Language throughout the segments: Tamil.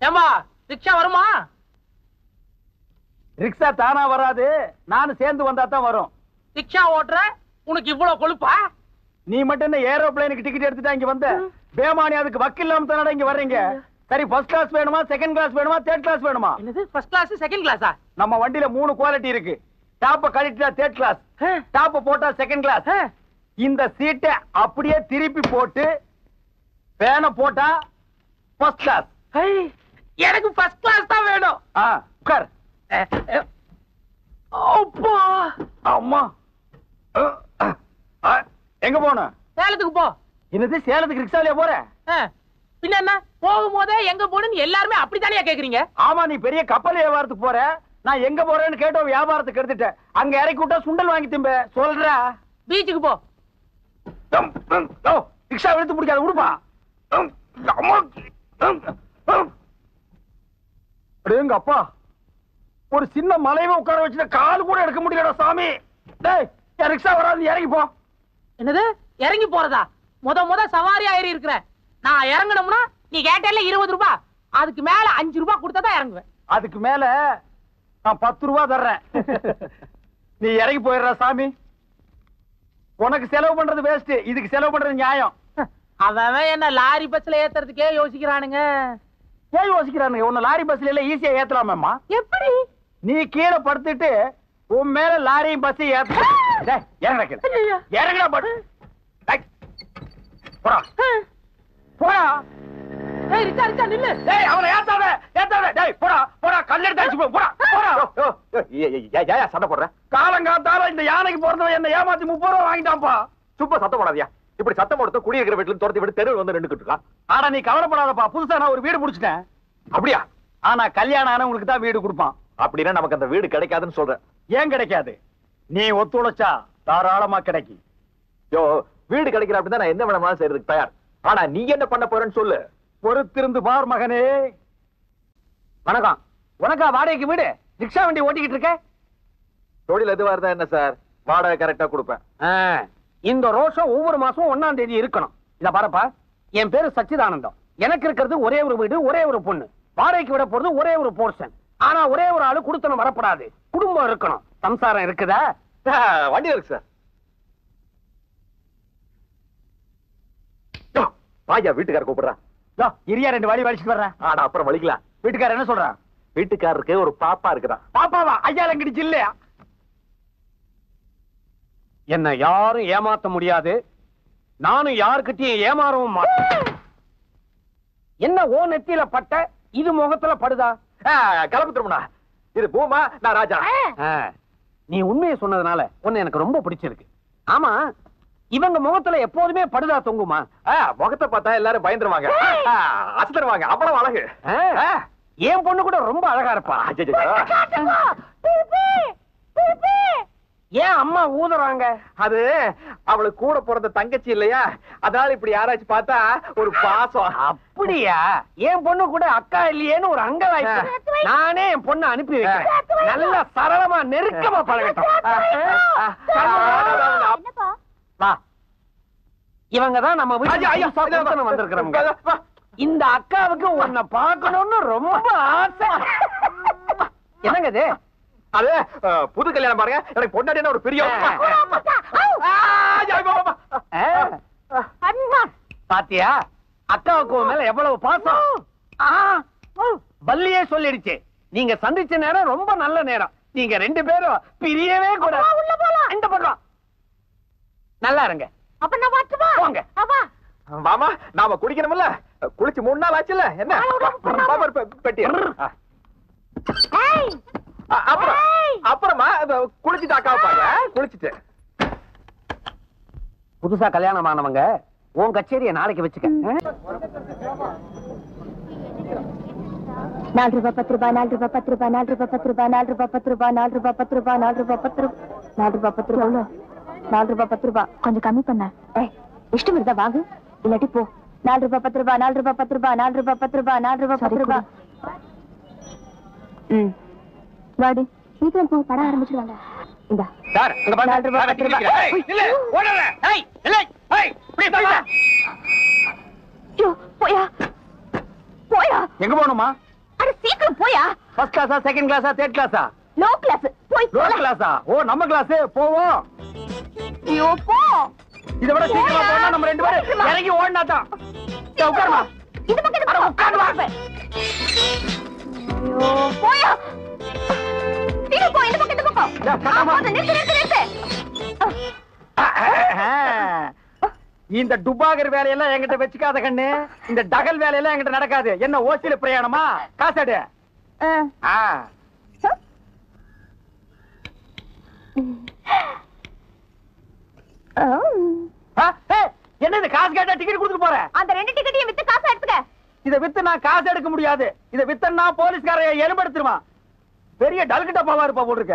ஏம்பா ரிக்ஷா வருமா ரிக்ஷா தானா வராது நானும் சேர்ந்து வந்தா தான் வரும் ரிக்ஷா ஓட்டுற உனக்கு இவ்வளவு கொழுப்பா நீ மட்டும் என்ன ஏரோப்ளேனுக்கு டிக்கெட் எடுத்துட்டா இங்க வந்த பேமானி அதுக்கு வக்கீல் இல்லாம தானடா இங்க வர்றீங்க சரி ஃபர்ஸ்ட் கிளாஸ் வேணுமா செகண்ட் கிளாஸ் வேணுமா தேர்ட் கிளாஸ் வேணுமா என்னது ஃபர்ஸ்ட் கிளாஸ் செகண்ட் கிளாஸா நம்ம வண்டியில மூணு குவாலிட்டி இருக்கு டாப்ப கழிட்டா தேர்ட் கிளாஸ் டாப்ப போட்டா செகண்ட் கிளாஸ் இந்த சீட்டை அப்படியே திருப்பி போட்டு பேனை போட்டா ஃபர்ஸ்ட் கிளாஸ் எனக்கு ஃபர்ஸ்ட் கிளாஸ் தான் வேணும் ஆ உட்கார் அப்பா அம்மா அஹ், அஹ், அஹ், எங்க போன சேலத்துக்கு போ என்னது சேலத்துக்கு ரிக்ஷாவிலே போற ஆ, பின்ன என்ன போகும்போதே எங்க போகணும்னு எல்லாருமே அப்படித்தானே கேக்குறீங்க ஆமா நீ பெரிய கப்பல் வியாபாரத்துக்கு போற நான் எங்க போறேன்னு கேட்டோம் வியாபாரத்துக்கு எடுத்துட்டேன் அங்க இறக்கி விட்டா சுண்டல் வாங்கி திம்ப சொல்றா பீச்சுக்கு போ ம், ம், ஓ, ரிக்ஷா எடுத்து பிடிக்காத விடுப்பா ம், அம்மா, ம், ம். அடேங்க அப்பா ஒரு சின்ன மலைவை உட்கார வச்சுட்டு கால் கூட எடுக்க முடியலடா சாமி டேய் என் ரிக்ஷா வராது இறங்கி போ என்னது இறங்கி போறதா முத முத சவாரி ஆயிரி இருக்கிறேன் நான் இறங்கணும்னா நீ கேட்டேல இருபது ரூபாய் அதுக்கு மேல அஞ்சு ரூபாய் கொடுத்தா தான் இறங்குவேன் அதுக்கு மேல நான் பத்து ரூபா தர்றேன் நீ இறங்கி போயிடுற சாமி உனக்கு செலவு பண்றது வேஸ்ட் இதுக்கு செலவு பண்றது நியாயம் அவன் அவன் என்ன லாரி பஸ்ல ஏத்துறதுக்கே யோசிக்கிறானுங்க ஏன் யோசிக்கிறானுங்க உன்னை லாரி பஸ்ல எல்லாம் ஈஸியா ஏத்தலாமேம்மா எப்படி நீ கீழே படுத்துட்டு உன் மேல லாரியும் பஸ் ஏத்த டேய், இறங்குடா கீழே. ஐயையோ. இறங்குடா படு டேய், போடா போடா ஏய் ரிச்சா ரிச்சா நில்லு டேய் அவனை ஏத்தாத ஏத்தாத டேய் போடா போடா கல்லெடுத்து அடிச்சு போ போடா போடா சண்டை போடுற காலங்காத்தால இந்த யானைக்கு பிறந்தவன் என்ன ஏமாத்தி முப்பது ரூபா வாங்கிட்டான்ப்பா சும்மா சத்தம் போடாதியா இப்படி சத்தம் போடுறது குடியிருக்கிற வீட்டுல துரத்தி விட்டு தெருவில் வந்து நின்றுக்கிட்டு இருக்கான் ஆனா நீ கவலைப்படாதப்பா புதுசா நான் ஒரு வீடு புடிச்சிட்டேன் அப்படியா ஆனா கல்யாணம் ஆனவங்களுக்கு தான் வீடு கொடுப்பான் அப்படின்னா நமக்கு அந்த வீடு கிடைக்காதுன்னு சொல்றேன் ஏன் கிடைக்காது நீ ஒத்துழைச்சா தாராளமா கிடைக்கும் யோ வீடு கிடைக்கிற அப்படின்னா நான் என்ன வேணாலும் செய்யறதுக்கு தயார் ஆனா நீ என்ன பண்ண போறேன்னு சொல்லு பொறுத்திருந்து பார் மகனே வணக்கம் உனக்கா வாடகைக்கு வீடு ரிக்ஷா வண்டி ஓட்டிக்கிட்டு இருக்க தொழில் எதுவா இருந்தா என்ன சார் வாடகை கரெக்டா கொடுப்பேன் ஆ, இந்த ரோஷம் ஒவ்வொரு மாசம் ஒண்ணாம் தேதி இருக்கணும் இத பாருப்பா என் பேரு சச்சிதானந்தம் எனக்கு இருக்கிறது ஒரே ஒரு வீடு ஒரே ஒரு பொண்ணு வாடகைக்கு விட போறது ஒரே ஒரு போர்ஷன் ஆனா ஒரே ஒரு ஆளு குடுத்தனம் வரப்படாது குடும்பம் இருக்கணும் சம்சாரம் இருக்குதா ஆ, வண்டி இருக்கு சார் யோ, வாயா வீட்டுக்கார கூப்பிடுறா யோ, இரியா ரெண்டு வழி வலிச்சுட்டு வர்றேன் ஆனா அப்புறம் வலிக்கலாம் வீட்டுக்காரர் என்ன சொல்றான் வீட்டுக்காரருக்கு ஒரு பாப்பா இருக்குதான் பாப்பாவா ஐயா லங்கிடுச்சு இல்லையா என்ன யாரும் ஏமாத்த முடியாது நானும் யாருக்கிட்டையும் ஏமாறவும் மாட்டேன் என்ன ஓ நெத்தியில பட்ட இது முகத்துல படுதா ஆ, கிளம்பு திரும்புனா இது பூமா நான் ராஜா ஆ, நீ உண்மையை சொன்னதுனால உன்னை எனக்கு ரொம்ப பிடிச்சிருக்கு ஆமா இவங்க முகத்துல எப்போதுமே படுதா தொங்குமா ஆ, முகத்தை பார்த்தா எல்லாரும் பயந்துருவாங்க ஆ, அசந்துருவாங்க அவ்வளவு அழகு ஆ, ஆ, என் பொண்ணு கூட ரொம்ப அழகா இருப்பா அச்சச்சோ. ஏன் அம்மா ஊதுறாங்க அது அவளுக்கு கூட பிறந்த தங்கச்சி இல்லையா அதனால இப்படி யாராச்சும் பார்த்தா ஒரு பாசம் அப்படியா என் பொண்ணு கூட அக்கா இல்லையேன்னு ஒரு அங்க நானே என் பொண்ணை அனுப்பி வைக்கிறேன் நல்லா சரளமா நெருக்கமா பழகட்டும் என்னப்பா வா இவங்க தான் நம்ம ஐயா, ஐயா, வீட்டுக்கு வந்திருக்கிறவங்க இந்த அக்காவுக்கு உன்னை பார்க்கணும்னு ரொம்ப ஆசை என்னங்க இது அது அஹ், புது கல்யாணம் பாருங்க எனக்கு பொண்டாட்டினா ஒரு பெரிய ஆ, ஐயா, ஐயா, ஐயா. ஆ. பாத்தியா அக்காவுக்கு உன் மேல எவ்வளவு பாசம் ஆ, பல்லியே சொல்லிடுச்சு நீங்க சந்திச்ச நேரம் ரொம்ப நல்ல நேரம் நீங்க ரெண்டு பேரும் பிரியவே கூட உள்ள போலாம் இந்த பக்கம் நல்லா இருங்க அப்ப நான் வரட்டுமா போங்க அவா மாமா நாம குடிக்கணும்ல குளிச்சு மூணு நாள் ஆச்சுல என்ன மாமா, ஒரு பெ- பெட்டி ஆ. ஏய் ஆ, அப்புறம் ஏய். அப்புறமா அது குளிச்சுட்டு அக்கா பாங்க குளிச்சுட்டு புதுசா கல்யாணம் ஆனவங்க உன் கச்சேரியை நாளைக்கு வச்சுக்க நாலு ரூபாய் பத்து ரூபாய் நாலு ரூபாய் பத்து ரூபாய் நாலு ரூபாய் பத்து ரூபாய் நாலு ரூபாய் பத்து ரூபாய் நாலு ரூபாய் பத்து ரூபாய் நாலு ரூபாய் பத்து ரூபாய் நாலு ரூபாய் பத்து ரூபாய் எவ்வளவு நாலு ரூபாய் பத்து ரூபாய் கொஞ்சம் கம்மி பண்ண ஏய் இஷ்டம் இருந்தா வாங்கு இல்லாட்டி போ நாலு ரூபாய் பத்து ரூபாய் நாலு ரூபாய் பத்து ரூபாய் நாலு ரூபாய் பத்து ரூபாய் நாலு ரூபாய் பத்து ரூபாய் ம் வாடி சீக்கிரம் போ படம் ஆரம்பிச்சிருவாங்க இந்தா சார் இங்க பாருங்க. நாலு ரூபாய், நான் பத்து ரூபாய். ஏய், இல்ல, ஓடாத. ஏய், இல்ல, ஏய், இப்படி போயிடா. ஐயோ போயா போயா எங்க போகணுமா சீக்கிரம் போயா ஃபர்ஸ்ட் கிளாஸா செகண்ட் கிளாஸா தேர்ட் கிளாஸா லோ கிளாஸ் போய் லோ தொலை. கிளாஸா ஓ நம்ம கிளாஸ் போவோம் ஐயோ போ இதை விட சீக்கிரமா போயா. போனா நம்ம ரெண்டு பேரும் சீக்கிரமா. இறங்கி ஓடினா தான் உட்காருமா இந்த பக்கம் இந்த பக்கம் உட்காருமா. ஐயோ போயா சீக்கிரம் போ இந்த பக்கம் இந்த பக்கம் யா, ஆ, சத்தமா. போதும், நிறுத்து நிறுத்து நிறுத்து இந்த டுபாகர் வேலையெல்லாம் என்கிட்ட வச்சுக்காத கண்ணு இந்த டகல் வேலையெல்லாம் என்கிட்ட நடக்காது என்ன ஓசியில பிரயாணமா காசாடு ஆ. ஆ ஆ. ஆ, ஏய், என்ன இது காசு கேட்டா டிக்கெட் கொடுத்துட்டு போறேன் அந்த ரெண்டு டிக்கெட்டையும் வித்து காசு எடுத்துக்க இத வித்து நான் காசு எடுக்க முடியாது இத வித்தன்னா போலீஸ்கார எலும்பெடுத்துருவான் பெரிய டல்கு டப்பாவா இருப்பா போட்டிருக்க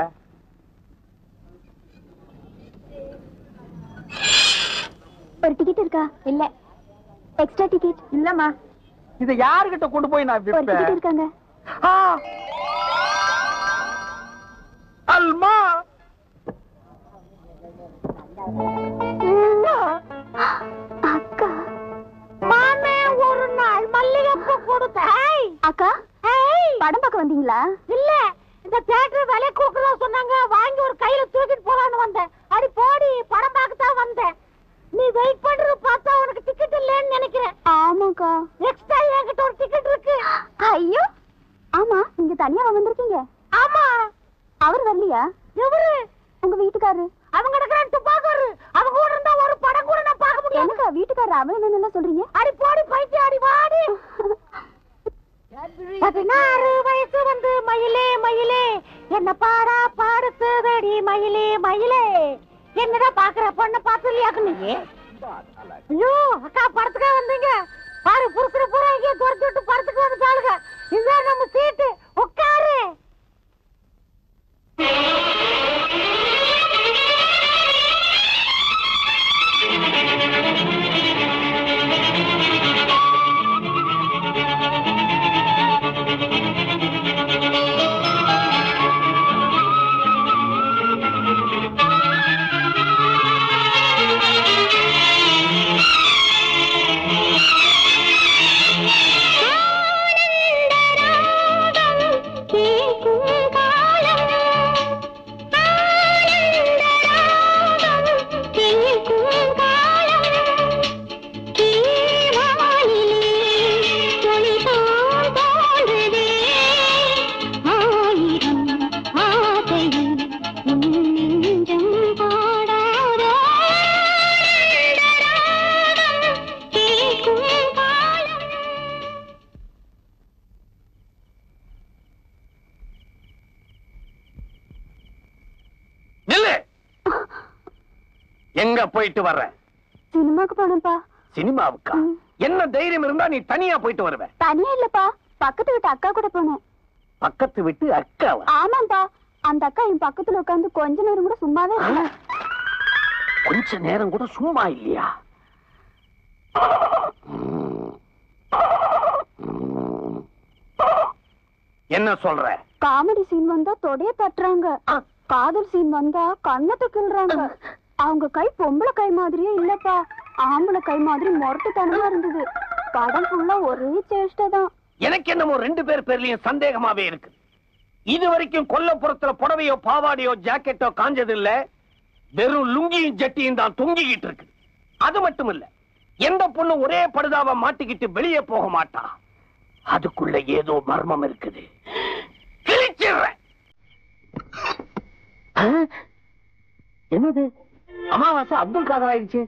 ஒரு டிக்கெட் இருக்கா இல்ல எக்ஸ்ட்ரா டிக்கெட் இல்லம்மா இத யாருகிட்ட கொண்டு போய் நான் ஒரு டிக்கெட் விப்பேன் இருக்காங்க ஆ. அல்மா அக்கா மாமே ஒரு நாள் மல்லிகைப்பூ கொடுத்த அக்கா படம் பார்க்க வந்தீங்களா இல்ல இந்த தியேட்டர் விலை கொடுக்கறதா சொன்னாங்க வாங்கி ஒரு கையில தூக்கிட்டு போலான்னு வந்தேன் அடி போடி படம் பார்க்க தான் வந்தேன் நீ வெயிட் பண்றது பார்த்தா உனக்கு டிக்கெட் இல்லைன்னு நினைக்கிறேன் ஆமாக்கா எக்ஸ்ட்ரா என்கிட்ட ஒரு டிக்கெட் இருக்கு ஐயோ ஆமா நீங்க தனியா வந்திருக்கீங்க ஆமா அவர் வரலையா எவரு உங்க வீட்டுக்காரரு அவங்க இருக்கிற துப்பாக்காரு அவங்க கூட இருந்தா ஒரு படம் கூட நான் பார்க்க முடியாது எனக்கு வீட்டுக்காரர் அவன் என்னன்னு சொல்றீங்க அடி போடி பைத்தி அடி வாடி பதினாறு வயசு வந்து மயிலே மயிலே என்ன பாடா பாடுத்துதடி மயிலே மயிலே என்னடா பாக்குற பொண்ண பார்த்து இல்லையாக்கு நீ ஐயோ அக்கா படத்துக்கா வந்தீங்க பாரு புருஷர பூரா இங்கே துரத்தி விட்டு படத்துக்கு வந்துட்டாளுங்க இதுதான் நம்ம சீட்டு உட்காரு நில்லு எங்க போயிட்டு வர்ற சினிமாக்கு போனப்பா சினிமாவுக்கா ம். என்ன தைரியம் இருந்தா நீ தனியா போயிட்டு வருவ தனியா இல்லப்பா பக்கத்து வீட்டு அக்கா கூட போனேன் பக்கத்து விட்டு அக்காவா ஆமாப்பா அந்த அக்கா என் பக்கத்துல உட்கார்ந்து கொஞ்ச நேரம் கூட சும்மாவே இருக்கல கொஞ்ச நேரம் கூட சும்மா இல்லையா ம். ம். என்ன சொல்ற காமெடி சீன் வந்தா தொடைய தட்டுறாங்க ஆ. காதல் சீன் வந்தா கண்ணத்தை கிள்றாங்க அவங்க கை பொம்பளை கை மாதிரியே இல்லப்பா ஆம்பளை கை மாதிரி முரட்டுத்தனமா இருந்தது படம் ஃபுல்லா ஒரே சேஷ்டை தான் எனக்கு என்னமோ ரெண்டு பேர் பேர்லயும் சந்தேகமாவே இருக்கு இது வரைக்கும் கொல்லப்புறத்துல புடவையோ பாவாடையோ ஜாக்கெட்டோ காஞ்சது இல்ல வெறும் லுங்கியும் ஜட்டியும் தான் தொங்கிக்கிட்டு இருக்கு அது மட்டும் இல்ல எந்த பொண்ணு ஒரே படுதாவ மாட்டிக்கிட்டு வெளியே போக மாட்டா அதுக்குள்ள ஏதோ மர்மம் இருக்குது கிழிச்சிடுறேன் ஆ? என்னது அமாவாசை அப்துல் காதர் ஆயிடுச்சு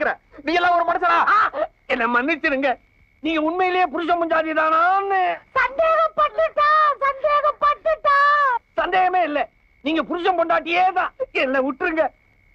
பாக்குற நீ எல்லாம் ஒரு மனுஷனா என்ன மன்னிச்சிருங்க நீங்க உண்மையிலேயே புருஷன் முஞ்சாதி தானான்னு சந்தேகப்பட்டுட்டா சந்தேகப்பட்டுட்டா சந்தேகமே இல்ல நீங்க புருஷன் பொண்டாட்டியே தான் என்ன விட்டுருங்க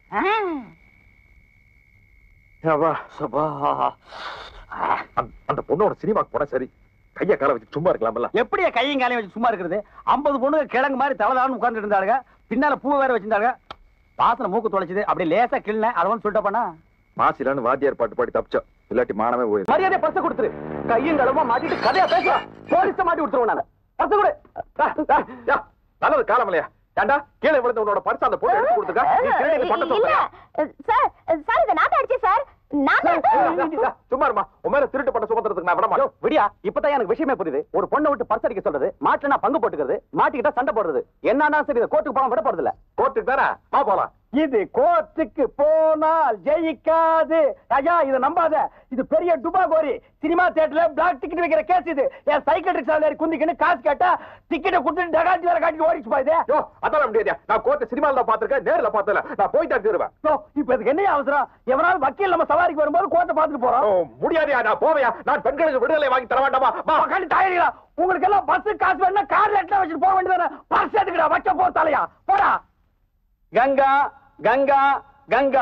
அப்பா, சபா. அந்த- அந்த பொண்ணோட சினிமாக்கு போனா சரி கைய கால வச்சு சும்மா இருக்கலாம்ல எப்படியா கையும் காலையும் வச்சு சும்மா இருக்கிறது ஐம்பது பொண்ணுங்க கிழங்கு மாதிரி தலதான்னு உட்கார்ந்து இருந்தாளுங்க பின்னால பூ வேற வச்சிருந்தாங்க வாசனை மூக்கு தொலைச்சது அப்படியே லேசா கிள்ளன அதை வந்து சொல்லிட்ட பண்ணா மாசிலான்னு வாத்தியார் பாட்டு பாடி தப்பிச்சோம் இல்லாட்டி மானமே போயிடும் மரியாதை பர்ஸ் கொடுத்துரு கையும் களமா மாட்டிட்டு கதையா பேசுவா போலீஸ் மாட்டி விட்டுருவோம் நான் பர்ஸ் கொடு யா, நல்லது காலம் இல்லையா ஏண்டா கீழே விழுந்த உன்னோட பர்ஸ் அந்த பொண்ணு எடுத்து கொடுத்துருக்கா நீ திருடி இந்த பட்டை சொல்றியா சார் சார் இதை நான் தான் அடிச்சேன் சார் நான் தான் யா, சும்மா இருமா உன் மேல திருட்டு பட்ட சுமத்துறதுக்கு நான் விட யோ, மாட்டேன் விடியா இப்பதான் எனக்கு விஷயமே புரியுது ஒரு பொண்ணை விட்டு பர்ஸ் அடிக்க சொல்றது மாட்டுனா பங்கு போட்டுக்கிறது மாட்டிக்கிட்டா சண்டை போடுறது என்னன்னா சரி இதை கோர்ட்டுக்கு போகாம விட போறது இல்ல கோர்ட்டுக்கு தானே வா போலாம் இது கோர்ட்டுக்கு போனால் ஜெயிக்காது ஐயா இத நம்பாத இது பெரிய டுபா கோரி சினிமா தியேட்டர்ல பிளாக் டிக்கெட் வைக்கிற கேஸ் இது என் சைக்கிள் ரிக்ஷால ஏறி குந்திக்கின்னு காசு கேட்டா டிக்கெட்டை கொடுத்துட்டு டகாச்சி வேற காட்டி ஓடிச்சு போயுது யோ அதான் முடியாதியா நான் கோர்ட்டு சினிமால தான் பாத்திருக்கேன் நேர்ல பார்த்தல நான் போய் தான் தருவேன் யோ, இப்ப இதுக்கு என்ன அவசரம் எவனாலும் வக்கீல் நம்ம சவாரிக்கு வரும்போது கோர்ட்டை பார்த்துட்டு போறோம் முடியாதியா நான் போவையா நான் பெண்களுக்கு விடுதலை வாங்கி தர வேண்டாமா வா உக்காந்து தாயடிகளா உங்களுக்கு எல்லாம் பஸ் காசு வேணா கார்ல எட்டா வச்சுட்டு போக வேண்டியதானே பர்ஸ் எதுக்குடா வைக்க போ தலையா போடா கங்கா கங்கா கங்கா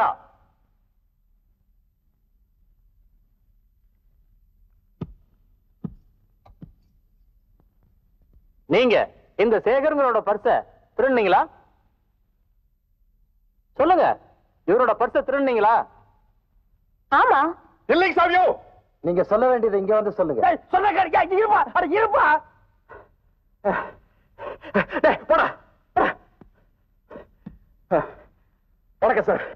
நீங்க இந்த சேகருங்களோட பர்ஸ திருடுனீங்களா சொல்லுங்க இவரோட பர்ஸ திருடுனீங்களா ஆமா இல்லைங்க சாமியோ நீங்க சொல்ல வேண்டியது இங்க வந்து சொல்லுங்க சொல்ல கிடைக்க இருப்பா அட இருப்பா டேய், போடா வணக்கம் சார்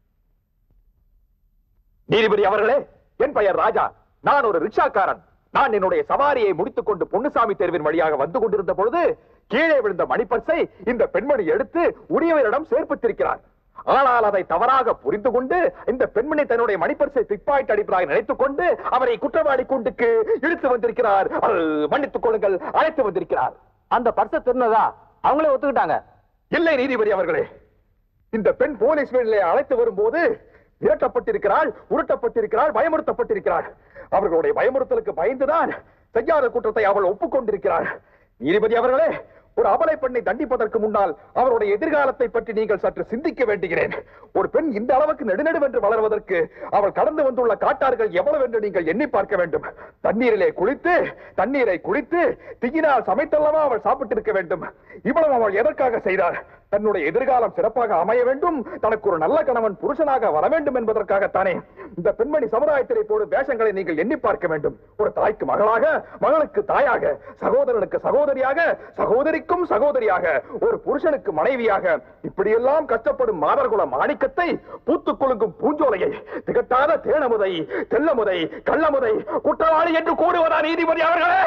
நீதிபதி அவர்களே என் பெயர் ராஜா நான் ஒரு ரிக்ஷாக்காரன் நான் என்னுடைய சவாரியை முடித்துக் கொண்டு பொன்னுசாமி தேர்வின் வழியாக வந்து கொண்டிருந்த பொழுது கீழே விழுந்த மணிப்பர்ஸை இந்த பெண்மணி எடுத்து உரியவரிடம் சேர்ப்பித்திருக்கிறார் ஆனால் அதை தவறாக புரிந்து கொண்டு இந்த பெண்மணி தன்னுடைய மணிப்பர்ஸை பிக்பாயிட் அடிப்பதாக நினைத்துக் கொண்டு அவரை குற்றவாளி கூண்டுக்கு இழுத்து வந்திருக்கிறார் அல், மன்னித்துக் கொள்ளுங்கள் அழைத்து வந்திருக்கிறார் அந்த பர்ஸ திருநதா அவங்களே ஒத்துக்கிட்டாங்க இல்லை நீதிபதி அவர்களே இந்த பெண் போலீஸ் வேலையை அழைத்து வரும்போது விரட்டப்பட்டிருக்கிறாள் உருட்டப்பட்டிருக்கிறாள் பயமுறுத்தப்பட்டிருக்கிறாள் அவர்களுடைய பயமுறுத்தலுக்கு பயந்துதான் செய்யாத குற்றத்தை அவள் ஒப்புக்கொண்டிருக்கிறாள் நீதிபதி அவர்களே ஒரு அபலை பெண்ணை தண்டிப்பதற்கு முன்னால் அவருடைய எதிர்காலத்தை பற்றி நீங்கள் சற்று சிந்திக்க வேண்டுகிறேன் ஒரு பெண் இந்த அளவுக்கு நெடுநெடுவென்று வளர்வதற்கு அவள் கடந்து வந்துள்ள காட்டார்கள் எவ்வளவு என்று நீங்கள் எண்ணி பார்க்க வேண்டும் தண்ணீரிலே குளித்து தண்ணீரை குடித்து தீயினால் சமைத்தல்லவா அவள் சாப்பிட்டிருக்க வேண்டும் இவ்வளவு அவள் எதற்காக செய்தார் தன்னுடைய எதிர்காலம் சிறப்பாக அமைய வேண்டும் தனக்கு ஒரு நல்ல கணவன் புருஷனாக வர வேண்டும் என்பதற்காகத்தானே இந்த பெண்மணி சமுதாயத்திலே போடும் வேஷங்களை நீங்கள் எண்ணி பார்க்க வேண்டும் ஒரு தாய்க்கு மகளாக மகளுக்கு தாயாக சகோதரனுக்கு சகோதரியாக சகோதரிக்கும் சகோதரியாக ஒரு புருஷனுக்கு மனைவியாக இப்படியெல்லாம் கஷ்டப்படும் மாதர்குல மாணிக்கத்தை பூத்துக் குலுங்கும் பூஞ்சோலையை திகட்டாத தேனமுதை தெல்லமுதை கள்ளமுதை குற்றவாளி என்று கூறுவதா நீதிபதி அவர்களே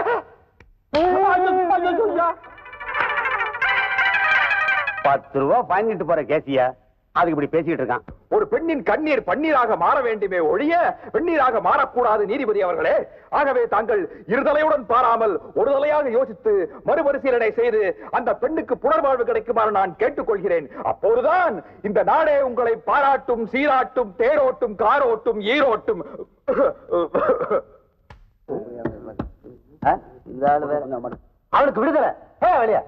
பத்து ரூபா வாங்கிட்டு போற கேசியா அதுக்கு இப்படி பேசிக்கிட்டு இருக்கான் ஒரு பெண்ணின் கண்ணீர் பன்னீராக மாற வேண்டுமே ஒழிய வெந்நீராக மாறக்கூடாது நீதிபதி அவர்களே ஆகவே தாங்கள் இருதலையுடன் பாராமல் ஒரு தலையாக யோசித்து மறுபரிசீலனை செய்து அந்த பெண்ணுக்கு புனர்வாழ்வு கிடைக்குமாறு நான் கேட்டுக்கொள்கிறேன் அப்போதுதான் இந்த நாடே உங்களை பாராட்டும் சீராட்டும் தேரோட்டும் காரோட்டும் ஈரோட்டும் ஆ? இந்த ஆளு வேற. அவளுக்கு விடுதலை ஏ வெளியா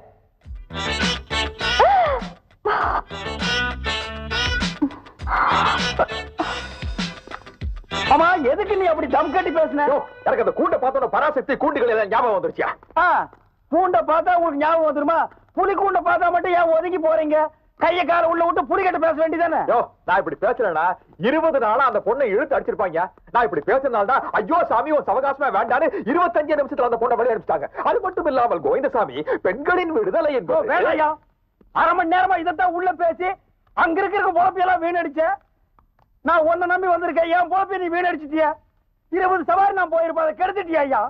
ஆமா எதுக்கு நீ அப்படி தம் கட்டி பேசுன ஐயோ, எனக்கு அந்த கூண்ட பார்த்தோட பராசக்தி கூண்டுகள் எல்லாம் ஞாபகம் வந்துருச்சியா ஆ, பூண்டை பார்த்தா உங்களுக்கு ஞாபகம் வந்துருமா புலி கூண்டை பார்த்தா மட்டும் ஏன் ஒதுங்கி போறீங்க கைய கால உள்ள விட்டு புலி கட்ட பேச வேண்டியதானே யோ நான் இப்படி பேசுறேன்னா இருபது நாளா அந்த பொண்ணை இழுத்து அடிச்சிருப்பாங்க நான் இப்படி பேசுறதுனால தான் ஐயோ சாமி உன் சவகாசமே வேண்டான்னு இருபத்தஞ்சு நிமிஷத்துல அந்த பொண்ணை வழி அனுப்பிச்சிட்டாங்க அது மட்டும் இல்லாமல் கோவிந்தசாமி பெண்களின் விடுதலை என்பது வேலையா அரை மணி நேரமா இதைத்தான் உள்ள பேசி அங்க இருக்கிற பொழப்பையெல்லாம் வீணடிச்ச நான் உன்னை நம்பி வந்திருக்கேன் என் பொழப்பை நீ வீணடிச்சிட்டிய இருபது சவாரி நான் போயிருப்பேன் அதை கெடுத்துட்டியா ஐயா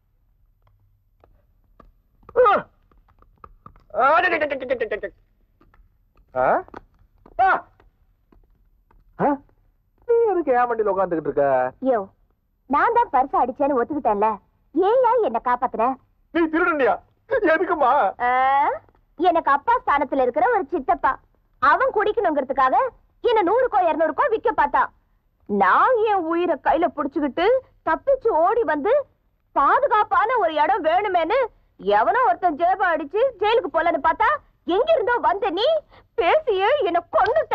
ஆ? ஆ. ஆ? நீ எதுக்கு ஏன் வண்டியில உட்காந்துக்கிட்டு இருக்க யோ நான் தான் பர்ஸ் அடிச்சேன்னு ஒத்துக்கிட்டேன்ல ஏயா என்ன காப்பாத்துன நீ திருடுனியா எதுக்குமா ஆ, எனக்கு அப்பா ஸ்தானத்துல இருக்கிற ஒரு சித்தப்பா அவன் குடிக்கணுங்கிறதுக்காக என்ன நூறுக்கோ இருநூறுக்கோ விக்க பார்த்தான் நான் என் உயிரை கையில புடிச்சுக்கிட்டு தப்பிச்சு ஓடி வந்து பாதுகாப்பான ஒரு இடம் வேணுமேன்னு எவனோ ஒருத்தன் ஜேப அடிச்சு ஜெயிலுக்கு போலன்னு பார்த்தா எங்க இருந்தோ வந்த நீ பேசியே என்ன கொன்னுட்ட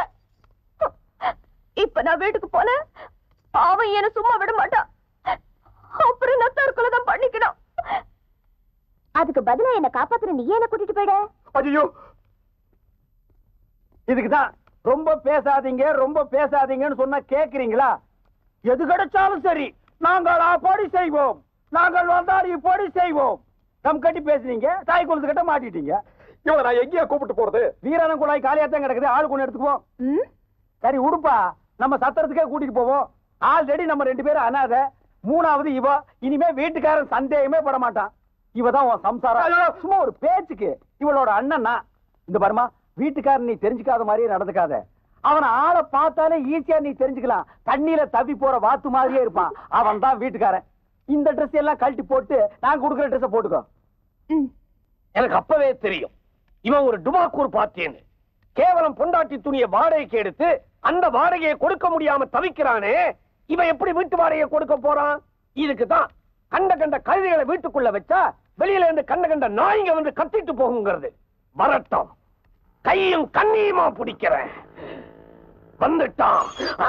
இப்ப நான் வீட்டுக்கு போனேன் அவன் என்ன சும்மா விட மாட்டான் அப்புறம் நான் தற்கொலை தான் பண்ணிக்கணும் அதுக்கு பதிலா என்ன காப்பாத்துற நீ என்ன கூட்டிட்டு போயிட ஐயோ இதுக்குதான் ரொம்ப பேசாதீங்க ரொம்ப பேசாதீங்கன்னு சொன்னா கேக்குறீங்களா எது கிடைச்சாலும் சரி நாங்கள் அப்படி செய்வோம் நாங்கள் வந்தால் இப்படி செய்வோம் நம் கட்டி பேசுனீங்க தாய் குளத்து கிட்ட மாட்டிட்டீங்க இவளை நான் எங்கேயா கூப்பிட்டு போறது வீராணம் குழாய் காலியாத்தான் கிடக்குது ஆள் கொண்டு எடுத்துக்குவோம் ம் சரி உடுப்பா நம்ம சத்திரத்துக்கே கூட்டிட்டு போவோம் ஆல்ரெடி நம்ம ரெண்டு பேரும் அனாத மூணாவது இவ இனிமே வீட்டுக்காரன் சந்தேகமே பட மாட்டான் இவ தான் உன் சம்சாரம் சும்மா ஒரு பேச்சுக்கு இவளோட அண்ணன்னா இந்த பாருமா வீட்டுக்காரன் நீ தெரிஞ்சுக்காத மாதிரியே நடந்துக்காத அவன ஆளை பார்த்தாலே ஈஸியா நீ தெரிஞ்சுக்கலாம் தண்ணியில தவி போற வாத்து மாதிரியே இருப்பான் அவன் தான் வீட்டுக்காரன் இந்த ட்ரெஸ் எல்லாம் கழட்டி போட்டு நான் கொடுக்குற ட்ரெஸ்ஸை போட்டுக்கோ ம் எனக்கு அப்பவே தெரியும் இவன் ஒரு டுபாக்கூர் பாத்தியன்னு கேவலம் பொண்டாட்டி துணியை வாடகைக்கு எடுத்து அந்த வாடகையை கொடுக்க முடியாம தவிக்கிறானே இவன் எப்படி வீட்டு வாடகையை கொடுக்க போறான் இதுக்கு தான் கண்ட கண்ட கழுதைகளை வீட்டுக்குள்ள வச்சா வெளியில இருந்து கண்ட கண்ட நாய்ங்க வந்து கத்திட்டு போகுங்கிறது வரட்டும் கையும் கண்ணியுமா பிடிக்கிறேன் வந்துட்டான்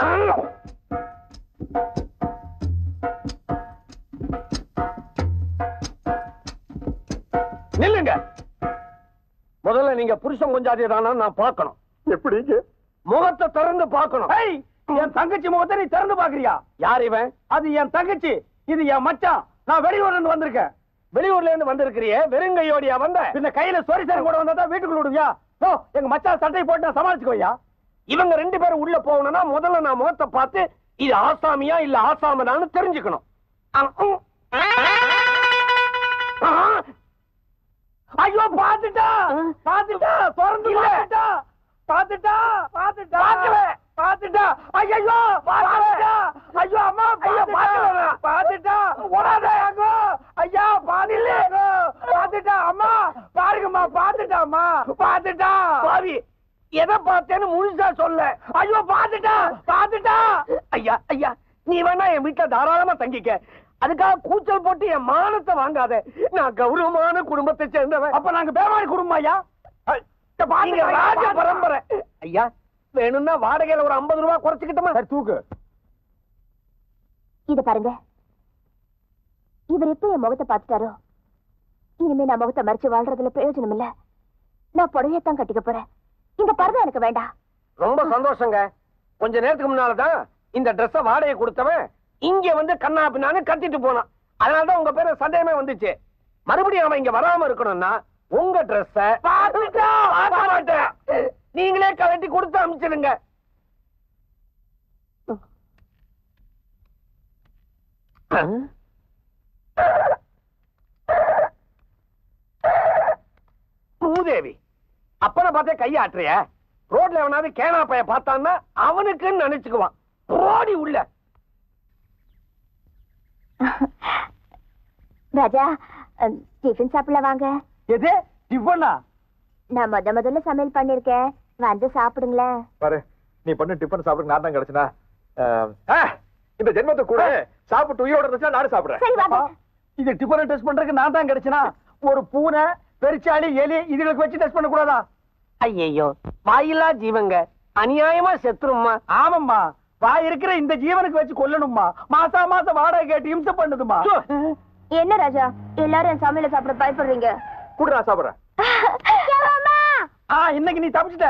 நில்லுங்க முதல்ல நீங்க புருஷன் கொஞ்சாதே தானா நான் பார்க்கணும் எப்படிங்க முகத்தை திறந்து பார்க்கணும் ஏய், என் தங்கச்சி முகத்தை நீ திறந்து பாக்குறியா யார் இவன் அது என் தங்கச்சி இது என் மச்சான் நான் வெளியூர்ல இருந்து வந்திருக்கேன் வெளியூர்ல இருந்து வந்திருக்கிறியே வெறுங்கையோடியா வந்த பின்ன கையில சொரி சரி கூட வந்தா தான் வீட்டுக்குள்ள விடுவியா ஓ எங்க மச்சான் சட்டை போட்டு நான் சமாளிச்சுக்கோயா இவங்க ரெண்டு பேரும் உள்ள போகணும்னா முதல்ல நான் முகத்தை பார்த்து இது ஆசாமியா இல்ல ஆசாமனான்னு தெரிஞ்சுக்கணும் அ, உம். ஆ, ஐயோ பாத்துட்டா பாத்துட்டா திறந்து இல்ல. பாத்துட்டா பாத்துட்டா பாத்துட்டா பார்க்கல. பாத்துட்டா ஐயோ பாத்துட்டா ஐயோ அம்மா ஐயோ, பாத்துட்டா பார்க்கல. பாத்துட்டா ஓடாத. ஐயோ ஐயா பாதிலே பாத்துட்டா அம்மா பாருங்கம்மா பாத்துட்டாம்மா பாத்துட்டா பாவி எதை பார்த்தேன்னு முழுசா சொல்ல ஐயோ பாத்துட்டா பாத்துட்டா ஐயா ஐயா நீ வேணா என் வீட்டுல தாராளமா தங்கிக்க அதுக்காக கூச்சல் போட்டு என் மானத்தை வாங்காத நான் கௌரவமான குடும்பத்தை சேர்ந்தவன் அப்ப நாங்க பேமாரி குடும்பம் ஐயா நீங்க ராஜ பரம்பரை ஐயா வேணும்னா வாடகையில ஒரு 50 ரூபாய் குறைச்சுக்கிட்டோமா சரி தூக்கு இத பாருங்க இவர் எப்ப என் முகத்தை பார்த்துட்டாரோ இனிமே நான் முகத்தை மறைச்சு வாழ்றதுல பிரயோஜனம் இல்ல நான் புடவையத்தான் கட்டிக்க போறேன் இந்த பரதம் எனக்கு வேண்டாம் ரொம்ப சந்தோஷங்க கொஞ்ச நேரத்துக்கு முன்னாலதான் இந்த Dress-அ வாடகை கொடுத்தவன் இங்க வந்து கண்ணா பின்னான்னு கத்திட்டு போனான் அதனாலதான் உங்க பேரு சந்தேகமே வந்துச்சு மறுபடியும் அவன் இங்க வராம இருக்கணும்னா உங்க Dress-அ பார்க்க மாட்டேன் நீங்களே கலட்டி கொடுத்து அனுப்பிச்சிடுங்க மூதேவி அப்பனை பார்த்தே கையாட்டுறிய ரோட்ல எவனாவது கேனா பைய பார்த்தான்னா அவனுக்குன்னு நினைச்சுக்குவான் ஓடி உள்ள ராஜா அஹ், டிஃபன் சாப்பிடல வாங்க எது டிஃபனா நான் முத முதல்ல சமையல் பண்ணிருக்கேன் வந்து சாப்பிடுங்களேன் பாரு நீ பண்ணு டிஃபன் சாப்பிட நான் தான் கிடைச்சனா இந்த ஜென்மத்தை கூட சாப்பிட்டு உயிரோட இருந்துச்சா நானும் சாப்பிடுறேன் சரி வாங்க இது டிஃபன் டெஸ்ட் பண்றதுக்கு நான் தான் கிடைச்சனா ஒரு பூனை பெருச்சாளி எலி இதுகளுக்கு வச்சு டெஸ்ட் பண்ண கூடாதா ஐயோ வாயில்லா ஜீவங்க அநியாயமா செத்துரும்மா ஆமாம்மா வா இருக்கிற இந்த ஜீவனுக்கு வச்சு கொல்லணும்மா மாசா மாசம் வாடகை கேட்டு இம்சை பண்ணுதுமா சோ, என்ன ராஜா எல்லாரும் என் சமையல சாப்பிட பயப்படுறீங்க கூட நான் சாப்பிடுறேன் ஆ இன்னைக்கு நீ தப்பிச்சிட்ட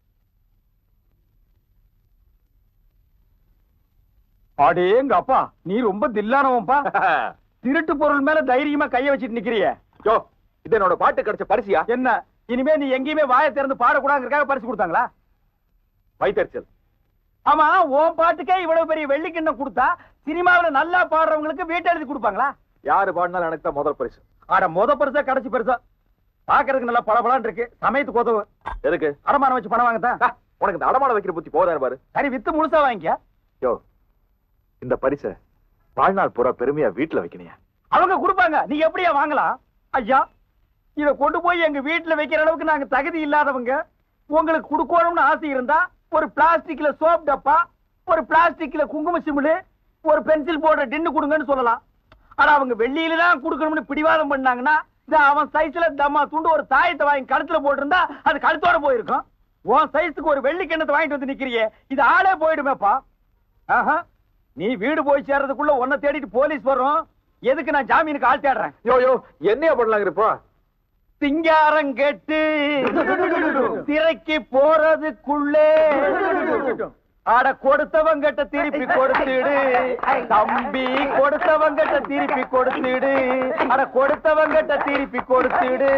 அடேங்க அப்பா நீ ரொம்ப தில்லானவன்பா திருட்டு பொருள் மேல தைரியமா கைய வச்சிட்டு நிக்கிறிய யோ இது என்னோட பாட்டு கிடைச்ச பரிசியா என்ன இனிமே நீ எங்கேயுமே வாயை திறந்து பாடக்கூடாதுங்கிறதுக்காக பரிசு கொடுத்தாங்களா வைத்தறிச்சல் ஆமா உன் பாட்டுக்கே இவ்வளவு பெரிய வெள்ளிக்கிண்ணம் கொடுத்தா சினிமாவுல நல்லா பாடுறவங்களுக்கு வீட்டை எழுதி கொடுப்பாங்களா யாரு பாடினாலும் எனக்கு தான் முதல் பரிசு ஆட முத பெருசா கடைசி பெருசா பாக்குறதுக்கு நல்லா பளபளன்னு இருக்கு சமயத்துக்கு உதவு எதுக்கு அடமானம் வச்சு பணம் வாங்கத்தான் ஆ, உனக்கு இந்த அடமான வைக்கிற புத்தி போதாரு பாரு சரி வித்து முழுசா வாங்கிக்க யோ இந்த பரிசை வாழ்நாள் பூரா பெருமையா வீட்டுல வைக்கணியா அவங்க கொடுப்பாங்க நீ எப்படியா வாங்கலாம் ஐயா இத கொண்டு போய் எங்க வீட்டுல வைக்கிற அளவுக்கு நாங்க தகுதி இல்லாதவங்க உங்களுக்கு கொடுக்கணும்னு ஆசை இருந்தா ஒரு பிளாஸ்டிக்ல சோப் டப்பா ஒரு பிளாஸ்டிக்ல குங்கும சிமிழ் ஒரு பென்சில் போடுற டின்னு கொடுங்கன்னு சொல்லலாம் ஆனா அவங்க வெள்ளியில தான் கொடுக்கணும்னு பிடிவாதம் பண்ணாங்கன்னா இந்த அவன் சைஸ்ல தம்மா துண்டு ஒரு தாயத்தை வாங்கி கழுத்துல போட்டிருந்தா அது கழுத்தோட போயிருக்கும் உன் சைஸுக்கு ஒரு வெள்ளி கிண்ணத்தை வாங்கிட்டு வந்து நிக்கிறியே இது ஆளே போயிடுமேப்பா ஆஹா நீ வீடு போய் சேர்றதுக்குள்ள உன்னை தேடிட்டு போலீஸ் வரும் எதுக்கு நான் ஜாமீனுக்கு ஆள் தேடுறேன் யோ யோ என்னையா பண்ணலாங்க இப்போ சிங்காரம் கெட்டு திரைக்கு போறதுக்குள்ளே அட கொடுத்தவங்கிட்ட திருப்பி கொடுத்துடு தம்பி கொடுத்தவங்கிட்ட திருப்பி கொடுத்துடு அட கொடுத்தவங்கிட்ட திருப்பி கொடுத்துடு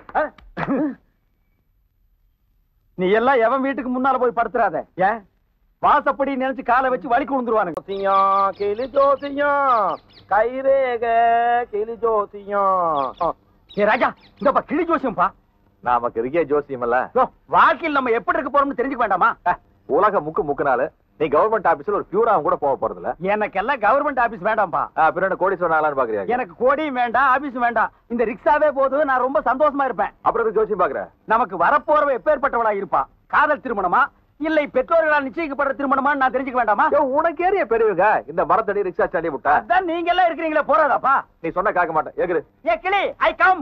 நீ எல்லாம் எவன் வீட்டுக்கு முன்னால போய் படுத்துறாத ஏன் வாசப்படி நினைச்சு காலை வச்சு வலிக்கு விழுந்துருவானுங்க ஜோசியம் கிளி ஜோசியம் கைரேக கிளி ஜோசியம் ஏ ராஜா இந்தப்பா கிளி ஜோசியம்பா நமக்கு இருக்கே ஜோசியம் இல்ல யோ, வாழ்க்கையில் நம்ம எப்படி இருக்க போறோம்னு தெரிஞ்சுக்க வேண்டாமா உலக முக்கு முக்குனால நீ கவர்மெண்ட் ஆபீஸ்ல ஒரு பியூராவும் கூட போக போறது இல்ல எனக்கெல்லாம் கவர்மெண்ட் ஆபீஸ் வேண்டாம்ப்பா பின்ன கோடி சொன்னாலான்னு பாக்குறியா எனக்கு கோடியும் வேண்டாம் ஆபீஸும் வேண்டாம் இந்த ரிக்ஷாவே போதும் நான் ரொம்ப சந்தோஷமா இருப்பேன் அப்புறம் எதுக்கு ஜோசியம் பாக்குற நமக்கு வரப்போறவ எப்பேற்பட்டவளா இருப்பா காதல் திருமணமா இல்லை பெற்றோர்களால் நிச்சயிக்கப்படுற திருமணமா நான் தெரிஞ்சுக்க வேண்டாமா யோ, உனக்கு ஏறிய பெரியவங்க இந்த மரத்தடி ரிக்ஷா ஸ்டாண்டி விட்டா அதான் நீங்க எல்லாம் இருக்கிறீங்களே போறாதாப்பா நீ சொன்ன கேட்க மாட்டேன் ஏகுது ஏ கிளி ஐ கம்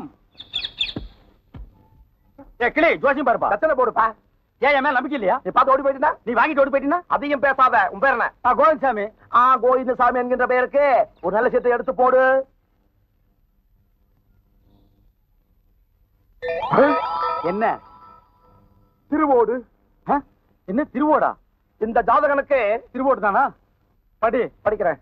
ஏ கிளி ஜோசியம் பாருப்பா கத்தனை போடுப்பா ஏன் என் மேல நம்பிக்கை இல்லையா நீ பார்த்து ஓடி போயிட்டா நீ வாங்கிட்டு ஓடி போயிட்டீங்கன்னா அதிகம் பேசாத உன் பேர் என்ன ஆ, கோவிந்தசாமி ஆ கோவிந்தசாமி என்கின்ற பெயருக்கு ஒரு நல்ல சீட்டை எடுத்து போடு என்ன திருவோடு ஆ? என்ன திருவோடா இந்த ஜாதகனுக்கு திருவோடு தானா படி படிக்கிறேன்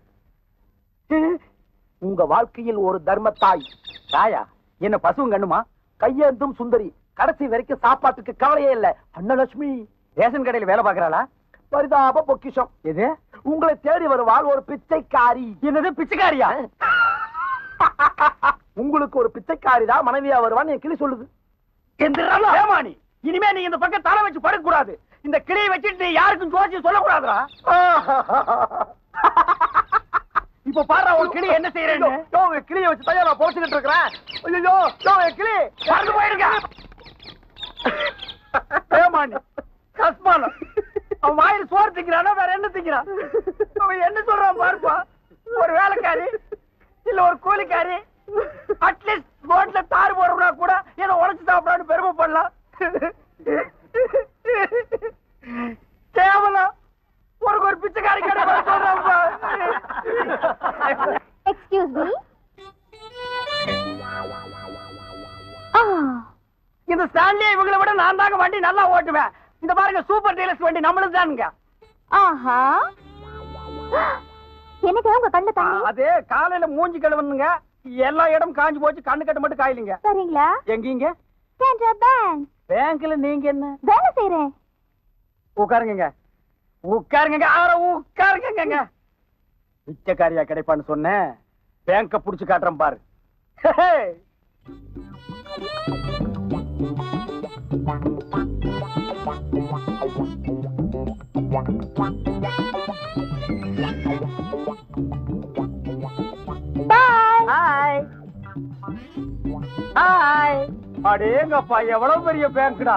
உங்க வாழ்க்கையில் ஒரு தர்மத்தாய் தாயா என்ன பசுவும் கண்ணுமா கையேந்தும் சுந்தரி கடைசி வரைக்கும் சாப்பாட்டுக்கு கவலையே இல்ல அன்னலட்சுமி ரேஷன் கடையில வேலை பாக்குறாளா பரிதாப பொக்கிஷம் எது உங்களை தேடி வருவாள் ஒரு பிச்சைக்காரி என்னது பிச்சைக்காரியா உங்களுக்கு ஒரு பிச்சைக்காரி தான் மனைவியா வருவான்னு என் கிளி சொல்லுது எந்திரா ஏமானி இனிமே நீ இந்த பக்கம் தலை வச்சு படுக்க கூடாது இந்த கிளியை வச்சுட்டு நீ யாருக்கும் ஜோசி சொல்லக்கூடாதுடா இப்ப பாரு ஒரு கிளி என்ன செய்யறேன்னு யோ, உங்க கிளியை வச்சு தான் நான் போச்சுக்கிட்டு இருக்கிறேன் ஐயோ யோ, என் கிளி பறந்து போயிருக்க ஏமானி கஸ்மானம் அவன் வாயில் சோறு திங்கிறானா வேற என்ன திங்கிறான் அவன் என்ன சொல்றான் பாருப்பா ஒரு வேலைக்காரி இல்ல ஒரு கூலிக்காரி அட்லீஸ்ட் ரோட்ல தார் போடுறா கூட ஏதோ உழைச்சு சாப்பிடான்னு பெருமைப்படலாம் கேவலம் ஒரு ஒரு பிச்சைக்காரி கடை சொல்றான்ப்பா எக்ஸ்கியூஸ் மீ ஆ இந்த ஸ்டான்லி இவங்களை விட நான் தாங்க வண்டி நல்லா ஓட்டுவேன் இந்த பாருங்க சூப்பர் டீலக்ஸ் வண்டி நம்மளுக்கு தானுங்க ஆஹா எனக்கு உங்க கண்ணு தண்ணி அது காலையில மூஞ்சி கழுவணுங்க எல்லா இடம் காஞ்சு போச்சு கண்ணு கட்டு மட்டும் காயலிங்க சரிங்களா எங்கீங்க கேன்ரா பேங்க் பேங்க்ல நீங்க என்ன வேலை செய்யறேன் உட்காருங்க உட்காருங்க அவரை உட்காருங்க பிச்சைக்காரியா கிடைப்பான்னு சொன்னேன் பேங்க புடிச்சு காட்டுறேன் பாரு பாய் ஹாய் ஹாய் அடேங்கப்பா எவ்வளவு பெரிய பேங்க்டா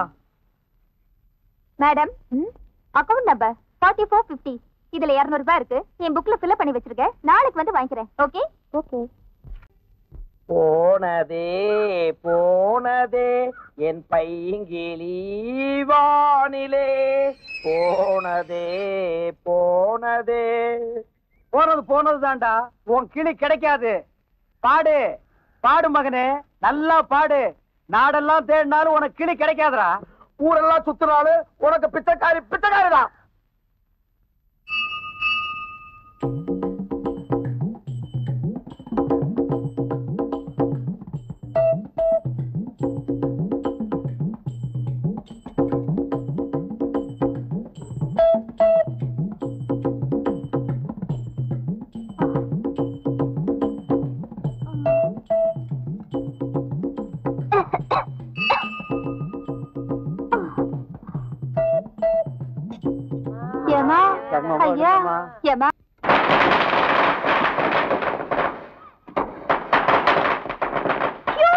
madam account number forty four fifty இதுல இருநூறு ரூபாய் இருக்கு என் புக்ல ஃபில் பண்ணி வச்சிருக்கேன் நாளைக்கு வந்து வாங்கிக்கிறேன் ஓகே ஓகே போனதே போனதே என் பைங்கிளி வானிலே போனதே போனதே போனது போனது தான்டா உன் கிளி கிடைக்காது பாடு பாடு மகனே நல்லா பாடு நாடெல்லாம் தேடினாலும் உனக்கு கிளி கிடைக்காதுடா ஊரெல்லாம் சுத்தினாலும் உனக்கு பிச்சைக்காரி பிச்சைக்காரி தான் ஏமா கர்மமா, ஐயா கர்மமா. ஏமா ஐயோ!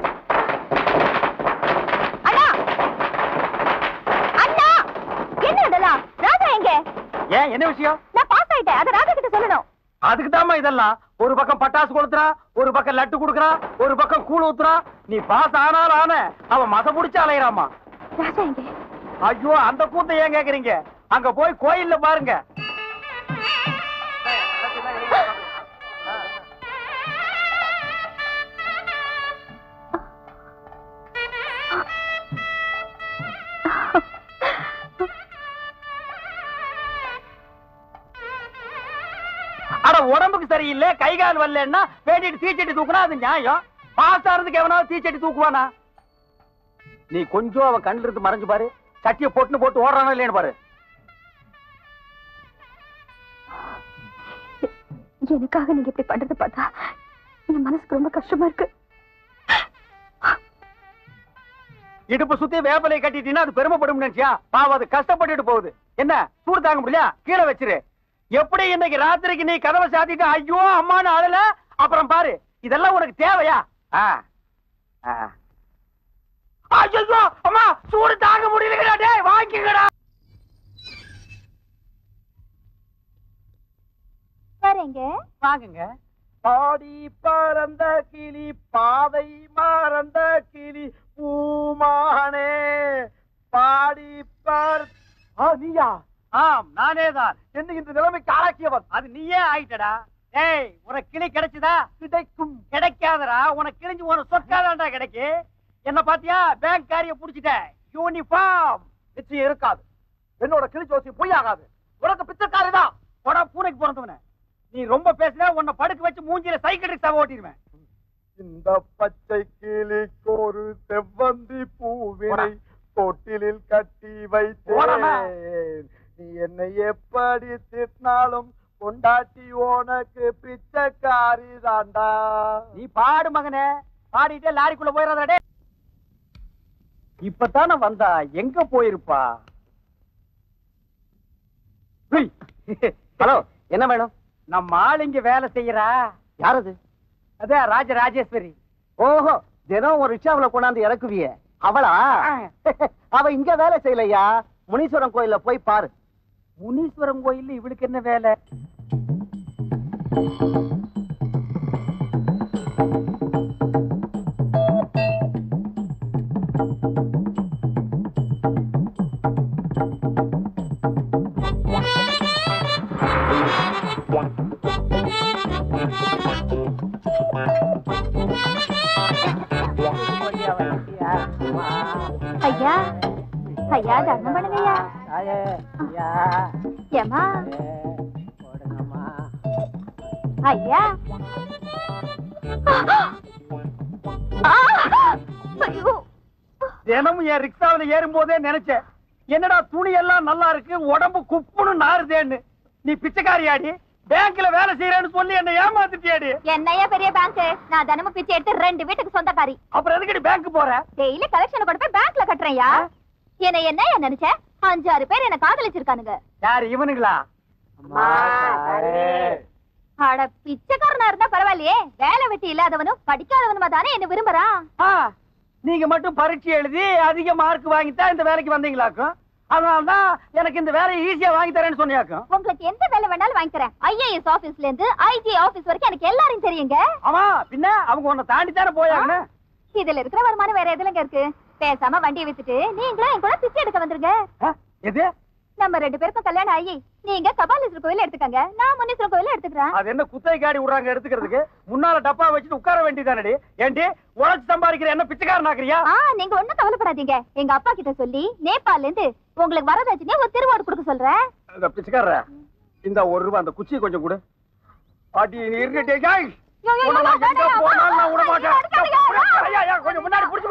அண்ணா அண்ணா என்ன இதெல்லாம் ராஜா எங்க ஏன் என்ன விஷயம் நான் கிட்ட அத ராஜா கிட்ட சொல்லணும் அதுக்கு இதெல்லாம் ஒரு பக்கம் பட்டாசு கொளுத்துறான் ஒரு பக்கம் லட்டு குடுக்கறான் ஒரு பக்கம் கூழ் ஊத்துறான் நீ பாஸ் ஆனாலும் ஆன அவன் மத புடிச்சு அலையறாமா ராஜா எங்க ஐயோ அந்த கூத்த ஏன் கேக்குறீங்க அங்க போய் கோயில்ல பாருங்க அட உடம்புக்கு சரியில்லை கை கால் வரலன்னா வேண்டிட்டு தீச்சட்டி தூக்குனா அது நியாயம் பாஸ் ஆறதுக்கு எவனாவது தீச்சட்டி தூக்குவானா நீ கொஞ்சம் அவன் கண்ணுல இருந்து மறைஞ்சு பாரு சட்டியை போட்டுன்னு போட்டு ஓடுறானா இல்லையான்னு பாரு எனக்காக நீங்க இப்படி பண்றது பார்த்தா என் மனசுக்கு ரொம்ப கஷ்டமா இருக்கு இடுப்பு சுத்தி வேப்பலையை கட்டிட்டீங்கன்னா அது பெருமைப்படும் நினைச்சியா பாவம் அது கஷ்டப்பட்டுட்டு போகுது என்ன சூடு தாங்க முடியல கீழே வச்சிரு எப்படி இன்னைக்கு ராத்திரிக்கு நீ கதவை சாத்திட்டு ஐயோ அம்மான்னு அழல அப்புறம் பாரு இதெல்லாம் உனக்கு தேவையா ஆ. ஆ. ஐயோ அம்மா சூடு தாங்க முடியலங்கடா டேய் வாங்கிக்கடா வரேங்க வாங்குங்க பாடி பறந்த கிளி பாதை மறந்த கிளி பூமானே பாடி பர் ஆ நீயா ஆம் நானே தான் என்ன இந்த நிலைமைக்கு ஆளாக்கியவன் அது நீயே ஆயிட்டடா ஏய் உனக்கு கிளி கிடைச்சதா கிடைக்கும் கிடைக்காதடா உனக்கு கிழிஞ்சு உனக்கு சொக்காதான்டா கிடைக்கு என்ன பாத்தியா பேங்க் காரிய புடிச்சிட்ட யூனிஃபார்ம் நிச்சயம் இருக்காது என்னோட கிளி ஜோசி பொய் ஆகாது உனக்கு பிச்சைக்காரி தான் போடா பூனைக்கு பிறந்தவன நீ ரொம்ப பேசினா உன்னை படுக்க வச்சு மூஞ்சில சைக்கிள் ரிக்ஷா ஓட்டிடுவேன் இந்த பச்சை கிளிக்கு ஒரு செவ்வந்தி பூவினை தொட்டிலில் கட்டி போடாம. வைத்தேன் நீ என்னை எப்படி திட்டினாலும் கொண்டாட்டி உனக்கு பிச்சைக்காரி தாண்டா நீ பாடு மகனே பாடிட்டே லாரிக்குள்ள போயிடாதடா டேய் இப்பதானே வந்தா எங்க போயிருப்பா ஹலோ என்ன வேணும் நம்ம ஆள் இங்க வேலை செய்யறா யாரது அதே ராஜ ராஜேஸ்வரி ஓஹோ தினம் ஒரு ரிக்ஷாவுல கொண்டாந்து இறக்குவிய அவளா அவ இங்க வேலை செய்யலையா முனீஸ்வரன் கோயில்ல போய் பாரு முனீஸ்வரம் கோயில் இவளுக்கு என்ன வேலை ஐயா ஐயா தர்மம் பண்ணுங்கய்யா ஏமா ஐயா ஆ! ஐயோ தினமும் என் ரிக்ஷாவில ஏறும் போதே நினைச்சேன் என்னடா துணி எல்லாம் நல்லா இருக்கு உடம்பு குப்புன்னு நாறுதேன்னு நீ பிச்சைக்காரியாடி பேங்க்ல வேலை செய்யறேன்னு சொல்லி என்ன ஏமாத்திட்டியாடி என்னையா பெரிய பேங்க் நான் தினமும் பிச்சை எடுத்து ரெண்டு வீட்டுக்கு சொந்தக்காரி அப்புறம் எதுக்கடி பேங்க் போற டெய்லி கலெக்ஷன் கொண்டு போய் பேங்க்ல கட்டுறேன்யா என்ன என்னையா நினைச்ச அஞ்சாறு பேர் என்ன காதலிச்சிருக்கானுங்க யாரு இவனுங்களா அம்மா, அட பிச்சைக்காரனா இருந்தா பரவாயில்லையே வேலை வெட்டி இல்லாதவனும் படிக்காதவனுமா தானே என்ன விரும்புறான் ஆ, நீங்க மட்டும் பரீட்சை எழுதி அதிக மார்க் வாங்கித்தான் இந்த வேலைக்கு வந்தீங்களாக்கும் அதனாலதான் எனக்கு இந்த வேலையை ஈஸியா வாங்கி தரேன்னு சொன்னியாக்கும் உங்களுக்கு எந்த வேலை வேணாலும் வாங்கி தரேன் ஐஏஎஸ் ஆபீஸ்ல இருந்து ஐஜி ஆபீஸ் வரைக்கும் எனக்கு எல்லாரையும் தெரியுங்க ஆமா பின்ன அவங்க உன்னை தாண்டி தானே போயாங்கன்னு இதுல இருக்கிற வருமானம் வேற எதுலங்க இருக்கு பேசாம வண்டியை வித்துட்டு நீங்களும் என் கூட பிச்சை எடுக்க வந்துருங்க ஆ, எது நம்ம ரெண்டு பேருக்கும் கல்யாணம் ஆகி நீங்க கபாலீஸ்வரர் கோயில் எடுத்துக்கங்க நான் முனீஸ்வரர் கோயில் எடுத்துக்கிறேன் அது என்ன குத்தகை காடி விடுறாங்க எடுத்துக்கிறதுக்கு முன்னால டப்பா வச்சுட்டு உட்கார வேண்டியதானடி ஏண்டி உழைச்சு சம்பாதிக்கிற என்ன பிச்சைக்காரன் ஆக்குறியா ஆ நீங்க ஒண்ணும் கவலைப்படாதீங்க எங்க அப்பா கிட்ட சொல்லி நேபாள்ல இருந்து உங்களுக்கு வரதட்சணையா ஒரு திருவோடு கொடுக்க சொல்றேன் இந்த பிச்சைக்காரர இந்த ஒரு ரூபாய் அந்த குச்சியை கொஞ்சம் கொடு பாட்டி நீ இருந்துட்டே யோ, யோ, யோ, உன்னை நான் எங்க வேண்டாம், போனாலும் நான் விட ஐயோ, மாட்டேன் அடிக்காதீங்க. ஐயா, ஐயா, கொஞ்சம் முன்னாடி புடிச்சு